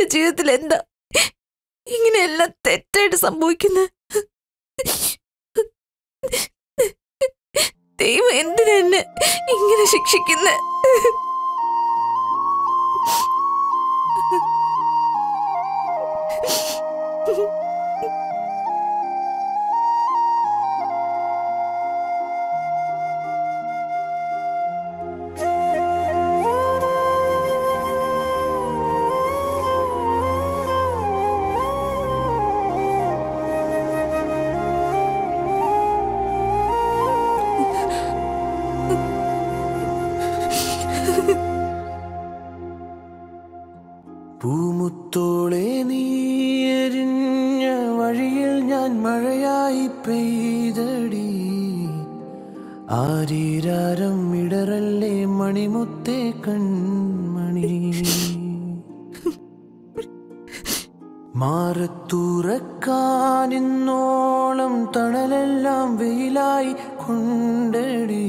ജീവിതത്തിൽ എന്താ ഇങ്ങനെയെല്ലാം തെറ്റായിട്ട് സംഭവിക്കുന്നത് ദൈവം എന്തിനാ എന്നെ ഇങ്ങനെ ശിക്ഷിക്കുന്നത് പൂമുത്തോളെ നീയെരിഞ്ഞ വഴിയിൽ ഞാൻ മഴയായി പെയ്തടി ആരീരാരം ഇടറല്ലേ മണിമുത്തേ കൺമണി മാറത്തൂറക്കാനിന്നോളം തണലെല്ലാം വെയിലായി കൊണ്ടടി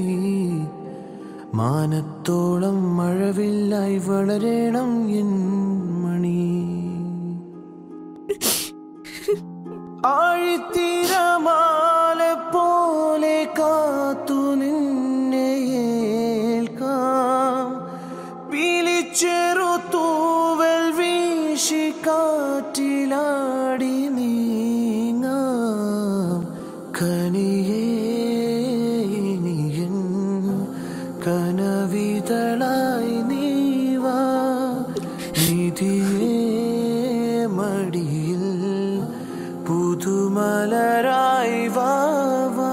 മാനത്തോളം മഴവില്ലായി വളരണം എൻ മണി ആഴിത്തീരമാല പോലെ കാത്തു നിന്നെ ഏൽക്കാം പിലിച്ചെറു തൂവൽ വീശി കാറ്റിലാടി നീങ്ങാം കനിയേ നീയൻ കനവിതളായി നീവാ നിധിയേ മടിയിൽ പുതുമലരായി വാവാ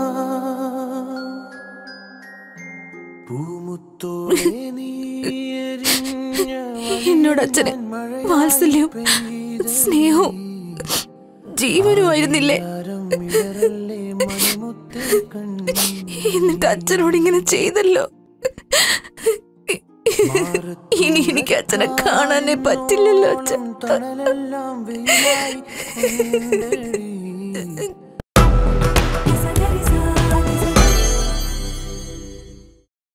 പൂമുത്തോളെ നീയെരിഞ്ഞ എന്നോട് അച്ഛന് വാത്സല്യവും സ്നേഹവും ജീവനുമായിരുന്നില്ലേ ഇടറല്ലേ മണിമുത്തേ കണ്ണി എന്നിട്ട് അച്ഛനോട് ഇങ്ങനെ ചെയ്തല്ലോ ഇനി എനിക്ക് അച്ഛനെ കാണാനേ പറ്റില്ലല്ലോ അച്ഛൻ തണലെല്ലാം വെയിലായി കൊണ്ടടി.